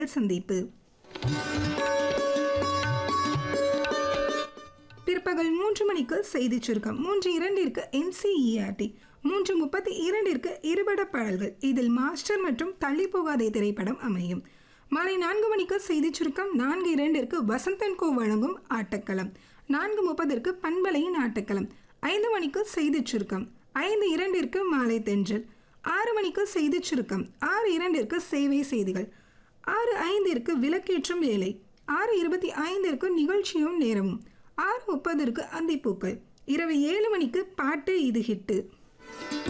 சந்திப்பு பிற்பகல் மூன்று மணிக்கு செய்தி சுருக்கம் மூன்று இரண்டிற்கு என்சிஇஆர்டி மூன்று முப்பத்தி இரண்டிற்கு இருபட பாடல்கள் இதில் மாஸ்டர் மற்றும் தள்ளி போகாதே திரைப்படம் அமையும் மாலை நான்கு மணிக்கு செய்தி சுருக்கம் நான்கு இரண்டிற்கு வசந்தன் கோ வழங்கும் ஆட்டக்களம் நான்கு முப்பதிற்கு பண்பலையின் ஆட்டக்களம் ஐந்து மணிக்கு செய்தி சுருக்கம் ஐந்து இரண்டிற்கு மாலை தென்றல் ஆறு மணிக்கு செய்தி சுருக்கம் ஆறு இரண்டிற்கு சேவை செய்திகள் ஆறு ஐந்திற்கு விளக்கேற்றும் வேலை ஆறு இருபத்தி ஐந்திற்கு நிகழ்ச்சியும் நேரமும் ஆறு முப்பதற்கு அந்திப்பூக்கள் இரவு ஏழு மணிக்கு பாட்டு இது ஹிட்டு